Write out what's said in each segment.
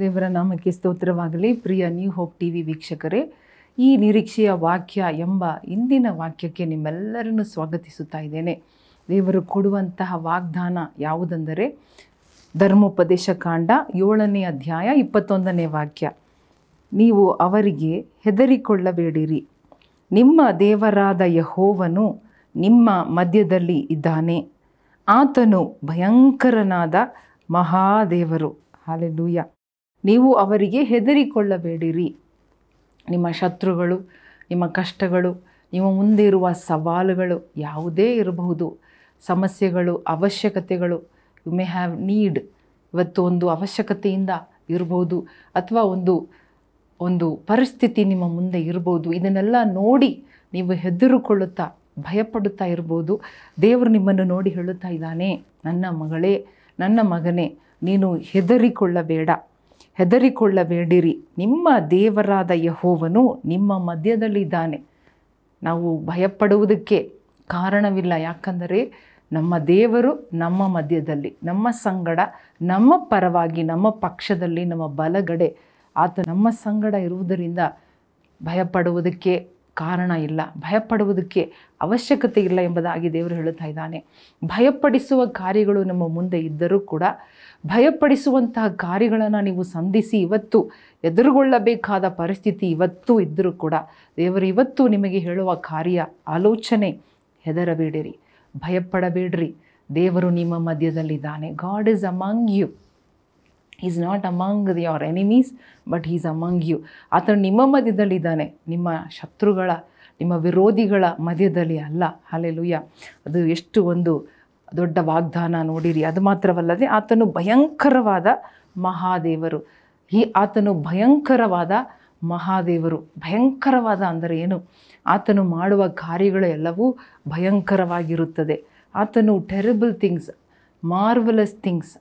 ದೇವರ ನಾಮಕ್ಕೆ ಸ್ತೋತ್ರವಾಗಲಿ ಪ್ರಿಯ ನ್ಯೂ ಹೋಪ್ ಟಿ ವಿ ವೀಕ್ಷಕರೇ ಈ ನಿರೀಕ್ಷೆಯ ವಾಕ್ಯ ಎಂಬ ಇಂದಿನ ವಾಕ್ಯಕ್ಕೆ ನಿಮ್ಮೆಲ್ಲರನ್ನು ಸ್ವಾಗತಿಸುತ್ತಾ ಇದ್ದೇನೆ ದೇವರು ಕೊಡುವಂತಹ ವಾಗ್ದಾನ ಯಾವುದೆಂದರೆ ಧರ್ಮೋಪದೇಶ ಕಾಂಡ ಏಳನೇ ಅಧ್ಯಾಯ ಇಪ್ಪತ್ತೊಂದನೇ ವಾಕ್ಯ ನೀವು ಅವರಿಗೆ ಹೆದರಿಕೊಳ್ಳಬೇಡಿರಿ ನಿಮ್ಮ ದೇವರಾದ ಯಹೋವನು ನಿಮ್ಮ ಮಧ್ಯದಲ್ಲಿ ಇದ್ದಾನೆ ಆತನು ಭಯಂಕರನಾದ ಮಹಾದೇವರು ಹಾಲೆಲೂಯ ನೀವು ಅವರಿಗೆ ಹೆದರಿಕೊಳ್ಳಬೇಡಿರಿ ನಿಮ್ಮ ಶತ್ರುಗಳು ನಿಮ್ಮ ಕಷ್ಟಗಳು ನಿಮ್ಮ ಮುಂದೆ ಇರುವ ಸವಾಲುಗಳು ಯಾವುದೇ ಇರಬಹುದು ಸಮಸ್ಯೆಗಳು ಅವಶ್ಯಕತೆಗಳು ಯು ಮೇ ಹ್ಯಾವ್ ನೀಡ್ ಇವತ್ತು ಒಂದು ಅವಶ್ಯಕತೆಯಿಂದ ಇರ್ಬೋದು ಅಥವಾ ಒಂದು ಒಂದು ಪರಿಸ್ಥಿತಿ ನಿಮ್ಮ ಮುಂದೆ ಇರ್ಬೋದು ಇದನ್ನೆಲ್ಲ ನೋಡಿ ನೀವು ಹೆದರುಕೊಳ್ಳುತ್ತಾ ಭಯಪಡುತ್ತಾ ಇರ್ಬೋದು ದೇವರು ನಿಮ್ಮನ್ನು ನೋಡಿ ಹೇಳುತ್ತಾ ಇದ್ದಾನೆ ನನ್ನ ಮಗಳೇ ನನ್ನ ಮಗನೇ ನೀನು ಹೆದರಿಕೊಳ್ಳಬೇಡ ಹೆದರಿಕೊಳ್ಳಬೇಡಿರಿ ನಿಮ್ಮ ದೇವರಾದ ಯಹೋವನು ನಿಮ್ಮ ಮಧ್ಯದಲ್ಲಿದ್ದಾನೆ ನಾವು ಭಯಪಡುವುದಕ್ಕೆ ಕಾರಣವಿಲ್ಲ ಯಾಕಂದರೆ ನಮ್ಮ ದೇವರು ನಮ್ಮ ಮಧ್ಯದಲ್ಲಿ ನಮ್ಮ ಸಂಗಡ ನಮ್ಮ ಪರವಾಗಿ ನಮ್ಮ ಪಕ್ಷದಲ್ಲಿ ನಮ್ಮ ಬಲಗಡೆ ಆತ ನಮ್ಮ ಸಂಗಡ ಇರುವುದರಿಂದ ಭಯಪಡುವುದಕ್ಕೆ ಕಾರಣ ಇಲ್ಲ ಭಯಪಡುವುದಕ್ಕೆ ಅವಶ್ಯಕತೆ ಇಲ್ಲ ಎಂಬುದಾಗಿ ದೇವರು ಹೇಳುತ್ತಾ ಇದ್ದಾನೆ ಭಯಪಡಿಸುವ ಕಾರ್ಯಗಳು ನಮ್ಮ ಮುಂದೆ ಇದ್ದರೂ ಕೂಡ ಭಯಪಡಿಸುವಂತಹ ಕಾರ್ಯಗಳನ್ನು ನೀವು ಸಂಧಿಸಿ ಇವತ್ತು ಎದುರುಗೊಳ್ಳಬೇಕಾದ ಪರಿಸ್ಥಿತಿ ಇವತ್ತು ಇದ್ದರೂ ಕೂಡ ದೇವರು ಇವತ್ತು ನಿಮಗೆ ಹೇಳುವ ಕಾರ್ಯ ಆಲೋಚನೆ ಹೆದರಬೇಡಿರಿ ಭಯಪಡಬೇಡ್ರಿ ದೇವರು ನಿಮ್ಮ ಮಧ್ಯದಲ್ಲಿದ್ದಾನೆ God is among you is not among your enemies but is among you ಆತನು ನಿಮ್ಮ ಮಧ್ಯದಲ್ಲಿದ್ದಾನೆ ನಿಮ್ಮ ಶತ್ರುಗಳ ನಿಮ್ಮ ವಿರೋಧಿಗಳ ಮಧ್ಯದಲ್ಲಿ ಅಲ್ಲ ಹಾಲೆಲುಯ್ಯ ಅದು ಎಷ್ಟು ಒಂದು ದೊಡ್ಡ ವಾಗ್ದಾನ ನೋಡಿರಿ ಅದು ಮಾತ್ರವಲ್ಲದೆ ಆತನು ಭಯಂಕರವಾದ ಮಹಾದೇವರು ಈ ಆತನು ಭಯಂಕರವಾದ ಮಹಾದೇವರು ಭಯಂಕರವಾದ ಅಂದರೆ ಏನು ಆತನು ಮಾಡುವ ಕಾರ್ಯಗಳು ಎಲ್ಲವೂ ಭಯಂಕರವಾಗಿರುತ್ತದೆ ಆತನು ಟೆರಬಲ್ ಥಿಂಗ್ಸ್ ಮಾರ್ವಲಸ್ ಥಿಂಗ್ಸ್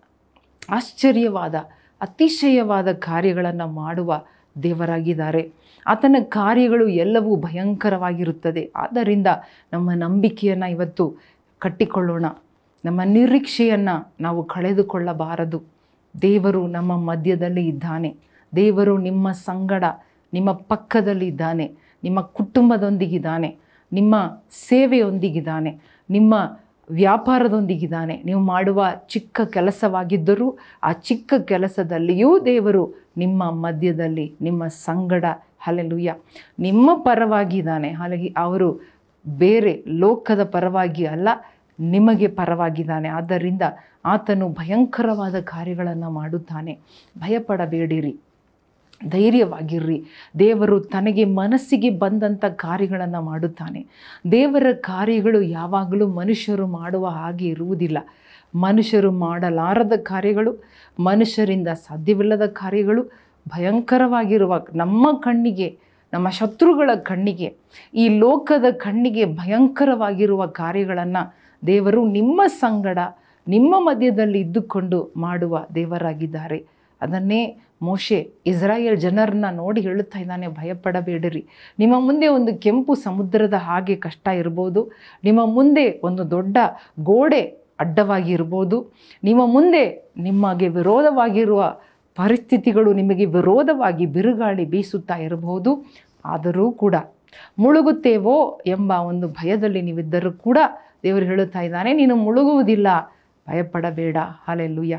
ಆಶ್ಚರ್ಯವಾದ ಅತಿಶಯವಾದ ಕಾರ್ಯಗಳನ್ನು ಮಾಡುವ ದೇವರಾಗಿದ್ದಾರೆ ಆತನ ಕಾರ್ಯಗಳು ಎಲ್ಲವೂ ಭಯಂಕರವಾಗಿರುತ್ತದೆ ಆದ್ದರಿಂದ ನಮ್ಮ ನಂಬಿಕೆಯನ್ನು ಇವತ್ತು ಕಟ್ಟಿಕೊಳ್ಳೋಣ ನಮ್ಮ ನಿರೀಕ್ಷೆಯನ್ನು ನಾವು ಕಳೆದುಕೊಳ್ಳಬಾರದು ದೇವರು ನಮ್ಮ ಮಧ್ಯದಲ್ಲಿ ಇದ್ದಾನೆ ದೇವರು ನಿಮ್ಮ ಸಂಗಡ ನಿಮ್ಮ ಪಕ್ಕದಲ್ಲಿ ಇದ್ದಾನೆ ನಿಮ್ಮ ಕುಟುಂಬದೊಂದಿಗಿದ್ದಾನೆ ನಿಮ್ಮ ಸೇವೆಯೊಂದಿಗಿದ್ದಾನೆ ನಿಮ್ಮ ವ್ಯಾಪಾರದೊಂದಿಗಿದ್ದಾನೆ ನೀವು ಮಾಡುವ ಚಿಕ್ಕ ಕೆಲಸವಾಗಿದ್ದರೂ ಆ ಚಿಕ್ಕ ಕೆಲಸದಲ್ಲಿಯೂ ದೇವರು ನಿಮ್ಮ ಮಧ್ಯದಲ್ಲಿ ನಿಮ್ಮ ಸಂಗಡ ಹಲೆಲುಯ್ಯ ನಿಮ್ಮ ಪರವಾಗಿದ್ದಾನೆ ಹಾಗಾಗಿ ಅವರು ಬೇರೆ ಲೋಕದ ಪರವಾಗಿ ಅಲ್ಲ ನಿಮಗೆ ಪರವಾಗಿದ್ದಾನೆ ಆದ್ದರಿಂದ ಆತನು ಭಯಂಕರವಾದ ಕಾರ್ಯಗಳನ್ನು ಮಾಡುತ್ತಾನೆ ಭಯಪಡಬೇಡಿರಿ ಧೈರ್ಯವಾಗಿರ್ರಿ ದೇವರು ತನಗೆ ಮನಸ್ಸಿಗೆ ಬಂದಂಥ ಕಾರ್ಯಗಳನ್ನು ಮಾಡುತ್ತಾನೆ ದೇವರ ಕಾರ್ಯಗಳು ಯಾವಾಗಲೂ ಮನುಷ್ಯರು ಮಾಡುವ ಹಾಗೆ ಇರುವುದಿಲ್ಲ ಮನುಷ್ಯರು ಮಾಡಲಾರದ ಕಾರ್ಯಗಳು ಮನುಷ್ಯರಿಂದ ಸಾಧ್ಯವಿಲ್ಲದ ಕಾರ್ಯಗಳು ಭಯಂಕರವಾಗಿರುವ ನಮ್ಮ ಕಣ್ಣಿಗೆ ನಮ್ಮ ಶತ್ರುಗಳ ಕಣ್ಣಿಗೆ ಈ ಲೋಕದ ಕಣ್ಣಿಗೆ ಭಯಂಕರವಾಗಿರುವ ಕಾರ್ಯಗಳನ್ನು ದೇವರು ನಿಮ್ಮ ಸಂಗಡ ನಿಮ್ಮ ಮಧ್ಯದಲ್ಲಿ ಇದ್ದುಕೊಂಡು ಮಾಡುವ ದೇವರಾಗಿದ್ದಾರೆ ಅದನ್ನೇ ಮೋಶೆ ಇಸ್ರಾಯೇಲ್ ಜನರನ್ನ ನೋಡಿ ಹೇಳುತ್ತಾ ಇದ್ದಾನೆ ಭಯಪಡಬೇಡಿರಿ ನಿಮ್ಮ ಮುಂದೆ ಒಂದು ಕೆಂಪು ಸಮುದ್ರದ ಹಾಗೆ ಕಷ್ಟ ಇರ್ಬೋದು ನಿಮ್ಮ ಮುಂದೆ ಒಂದು ದೊಡ್ಡ ಗೋಡೆ ಅಡ್ಡವಾಗಿ ಇರ್ಬೋದು ನಿಮ್ಮ ಮುಂದೆ ನಿಮಗೆ ವಿರೋಧವಾಗಿರುವ ಪರಿಸ್ಥಿತಿಗಳು ನಿಮಗೆ ವಿರೋಧವಾಗಿ ಬಿರುಗಾಳಿ ಬೀಸುತ್ತಾ ಇರಬಹುದು ಆದರೂ ಕೂಡ ಮುಳುಗುತ್ತೇವೋ ಎಂಬ ಒಂದು ಭಯದಲ್ಲಿ ನೀವಿದ್ದರೂ ಕೂಡ ದೇವರು ಹೇಳುತ್ತಾ ಇದ್ದಾನೆ ನೀನು ಮುಳುಗುವುದಿಲ್ಲ ಭಯಪಡಬೇಡ ಹಾಲೆಲ್ಲುಯ್ಯ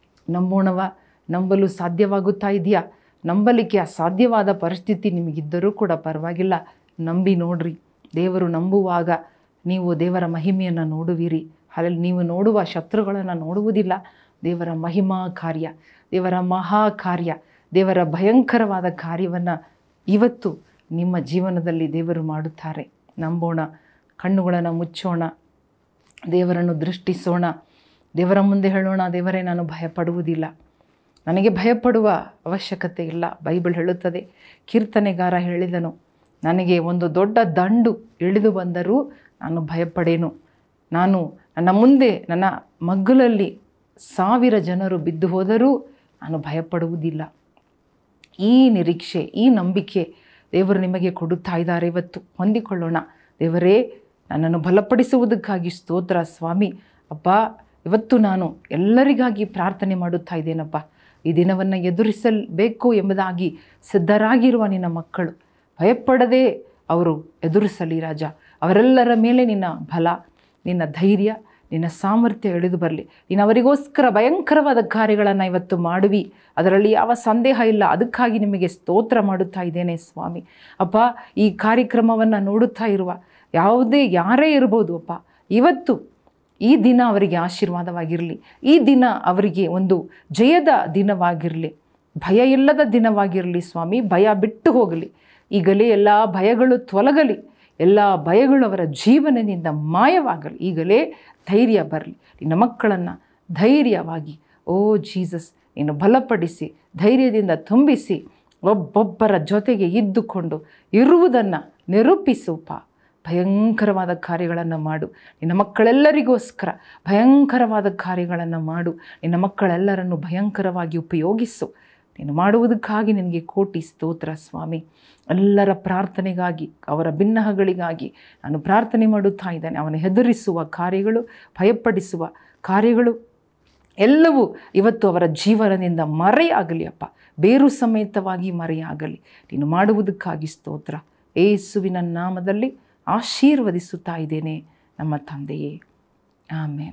ನಂಬೋಣವ ನಂಬಲು ಸಾಧ್ಯವಾಗುತ್ತಾ ಇದೆಯಾ ನಂಬಲಿಕ್ಕೆ ಅಸಾಧ್ಯವಾದ ಪರಿಸ್ಥಿತಿ ನಿಮಗಿದ್ದರೂ ಕೂಡ ಪರವಾಗಿಲ್ಲ ನಂಬಿ ನೋಡ್ರಿ ದೇವರು ನಂಬುವಾಗ ನೀವು ದೇವರ ಮಹಿಮೆಯನ್ನು ನೋಡುವಿರಿ ಅಲ್ಲಿ ನೀವು ನೋಡುವ ಶತ್ರುಗಳನ್ನು ನೋಡುವುದಿಲ್ಲ ದೇವರ ಮಹಿಮಾ ಕಾರ್ಯ ದೇವರ ಮಹಾ ಕಾರ್ಯ ದೇವರ ಭಯಂಕರವಾದ ಕಾರ್ಯವನ್ನು ಇವತ್ತು ನಿಮ್ಮ ಜೀವನದಲ್ಲಿ ದೇವರು ಮಾಡುತ್ತಾರೆ ನಂಬೋಣ ಕಣ್ಣುಗಳನ್ನು ಮುಚ್ಚೋಣ ದೇವರನ್ನು ದೃಷ್ಟಿಸೋಣ ದೇವರ ಮುಂದೆ ಹೇಳೋಣ ದೇವರೇ ನಾನು ಭಯಪಡುವುದಿಲ್ಲ ನನಗೆ ಭಯಪಡುವ ಅವಶ್ಯಕತೆ ಇಲ್ಲ ಬೈಬಲ್ ಹೇಳುತ್ತದೆ ಕೀರ್ತನೆಗಾರ ಹೇಳಿದನು ನನಗೆ ಒಂದು ದೊಡ್ಡ ದಂಡು ಇಳಿದು ಬಂದರೂ ನಾನು ಭಯಪಡೇನು ನಾನು ನನ್ನ ಮುಂದೆ ನನ್ನ ಮಗ್ಗುಲಲ್ಲಿ ಸಾವಿರ ಜನರು ಬಿದ್ದು ಹೋದರೂ ನಾನು ಭಯಪಡುವುದಿಲ್ಲ ಈ ನಿರೀಕ್ಷೆ ಈ ನಂಬಿಕೆ ದೇವರು ನಿಮಗೆ ಕೊಡುತ್ತಾ ಇದ್ದಾರೆ ಇವತ್ತು ಹೊಂದಿಕೊಳ್ಳೋಣ ದೇವರೇ ನನ್ನನ್ನು ಬಲಪಡಿಸುವುದಕ್ಕಾಗಿ ಸ್ತೋತ್ರ ಸ್ವಾಮಿ ಅಪ್ಪ ಇವತ್ತು ನಾನು ಎಲ್ಲರಿಗಾಗಿ ಪ್ರಾರ್ಥನೆ ಮಾಡುತ್ತಾ ಇದ್ದೇನಪ್ಪ ಈ ದಿನವನ್ನು ಎದುರಿಸಬೇಕು ಎಂಬುದಾಗಿ ಸಿದ್ಧರಾಗಿರುವ ನಿನ್ನ ಮಕ್ಕಳು ಭಯಪಡದೆ ಅವರು ಎದುರಿಸಲಿ ರಾಜ ಅವರೆಲ್ಲರ ಮೇಲೆ ನಿನ್ನ ಬಲ ನಿನ್ನ ಧೈರ್ಯ ನಿನ್ನ ಸಾಮರ್ಥ್ಯ ಇಳಿದು ಬರಲಿ ನೀನು ಅವರಿಗೋಸ್ಕರ ಭಯಂಕರವಾದ ಕಾರ್ಯಗಳನ್ನು ಇವತ್ತು ಮಾಡುವಿ ಅದರಲ್ಲಿ ಯಾವ ಸಂದೇಹ ಇಲ್ಲ ಅದಕ್ಕಾಗಿ ನಿಮಗೆ ಸ್ತೋತ್ರ ಮಾಡುತ್ತಾ ಇದ್ದೇನೆ ಸ್ವಾಮಿ ಅಪ್ಪ ಈ ಕಾರ್ಯಕ್ರಮವನ್ನು ನೋಡುತ್ತಾ ಇರುವ ಯಾವುದೇ ಯಾರೇ ಇರ್ಬೋದು ಅಪ್ಪ ಇವತ್ತು ಈ ದಿನ ಅವರಿಗೆ ಆಶೀರ್ವಾದವಾಗಿರಲಿ ಈ ದಿನ ಅವರಿಗೆ ಒಂದು ಜಯದ ದಿನವಾಗಿರಲಿ ಭಯ ಇಲ್ಲದ ದಿನವಾಗಿರಲಿ ಸ್ವಾಮಿ ಭಯ ಬಿಟ್ಟು ಹೋಗಲಿ ಈಗಲೇ ಎಲ್ಲ ಭಯಗಳು ತೊಲಗಲಿ ಎಲ್ಲ ಭಯಗಳು ಅವರ ಜೀವನದಿಂದ ಮಾಯವಾಗಲಿ ಈಗಲೇ ಧೈರ್ಯ ಬರಲಿ ನಿನ್ನ ಮಕ್ಕಳನ್ನು ಧೈರ್ಯವಾಗಿ ಓ ಜೀಸಸ್ ನೀನು ಬಲಪಡಿಸಿ ಧೈರ್ಯದಿಂದ ತುಂಬಿಸಿ ಒಬ್ಬೊಬ್ಬರ ಜೊತೆಗೆ ಇದ್ದುಕೊಂಡು ಇರುವುದನ್ನು ನಿರೂಪಿಸುಪ್ಪ ಭಯಂಕರವಾದ ಕಾರ್ಯಗಳನ್ನು ಮಾಡು ನಿನ್ನ ಮಕ್ಕಳೆಲ್ಲರಿಗೋಸ್ಕರ ಭಯಂಕರವಾದ ಕಾರ್ಯಗಳನ್ನು ಮಾಡು ನಿನ್ನ ಮಕ್ಕಳೆಲ್ಲರನ್ನು ಭಯಂಕರವಾಗಿ ಉಪಯೋಗಿಸು ನೀನು ಮಾಡುವುದಕ್ಕಾಗಿ ನಿನಗೆ ಕೋಟಿ ಸ್ತೋತ್ರ ಸ್ವಾಮಿ ಎಲ್ಲರ ಪ್ರಾರ್ಥನೆಗಾಗಿ ಅವರ ಭಿನ್ನಹಗಳಿಗಾಗಿ ನಾನು ಪ್ರಾರ್ಥನೆ ಮಾಡುತ್ತಾ ಇದ್ದೇನೆ ಅವನ ಹೆದರಿಸುವ ಕಾರ್ಯಗಳು ಭಯಪಡಿಸುವ ಕಾರ್ಯಗಳು ಎಲ್ಲವೂ ಇವತ್ತು ಅವರ ಜೀವನದಿಂದ ಮರೆಯಾಗಲಿ ಅಪ್ಪ ಬೇರು ಸಮೇತವಾಗಿ ಮರೆಯಾಗಲಿ ನೀನು ಮಾಡುವುದಕ್ಕಾಗಿ ಸ್ತೋತ್ರ ಏಸುವಿನ ನಾಮದಲ್ಲಿ ಆಶೀರ್ವದಿಸುತ್ತಾ ಇದ್ದೇನೆ ನಮ್ಮ ತಂದೆಯೇ ಆಮೇನ್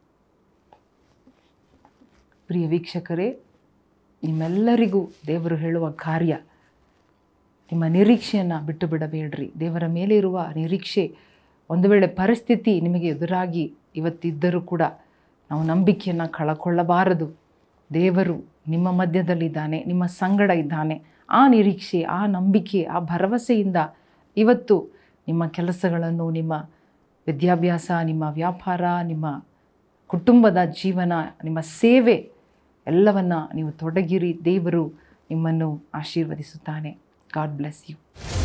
ಪ್ರಿಯ ವೀಕ್ಷಕರೇ ನಿಮ್ಮೆಲ್ಲರಿಗೂ ದೇವರು ಹೇಳುವ ಕಾರ್ಯ ನಿಮ್ಮ ನಿರೀಕ್ಷೆಯನ್ನು ಬಿಟ್ಟು ಬಿಡಬೇಡ್ರಿ ದೇವರ ಮೇಲೆ ಇರುವ ನಿರೀಕ್ಷೆ ಒಂದು ವೇಳೆ ಪರಿಸ್ಥಿತಿ ನಿಮಗೆ ಎದುರಾಗಿ ಇವತ್ತಿದ್ದರೂ ಕೂಡ ನಾವು ನಂಬಿಕೆಯನ್ನು ಕಳಕೊಳ್ಳಬಾರದು ದೇವರು ನಿಮ್ಮ ಮಧ್ಯದಲ್ಲಿದ್ದಾನೆ ನಿಮ್ಮ ಸಂಗಡ ಇದ್ದಾನೆ ಆ ನಿರೀಕ್ಷೆ ಆ ನಂಬಿಕೆ ಆ ಭರವಸೆಯಿಂದ ಇವತ್ತು ನಿಮ್ಮ ಕೆಲಸಗಳನ್ನು ನಿಮ್ಮ ವಿದ್ಯಾಭ್ಯಾಸ ನಿಮ್ಮ ವ್ಯಾಪಾರ ನಿಮ್ಮ ಕುಟುಂಬದ ಜೀವನ ನಿಮ್ಮ ಸೇವೆ ಎಲ್ಲವನ್ನು ನೀವು ತೊಡಗಿರಿ ದೇವರು ನಿಮ್ಮನ್ನು ಆಶೀರ್ವದಿಸುತ್ತಾನೆ ಗಾಡ್ ಬ್ಲೆಸ್ ಯು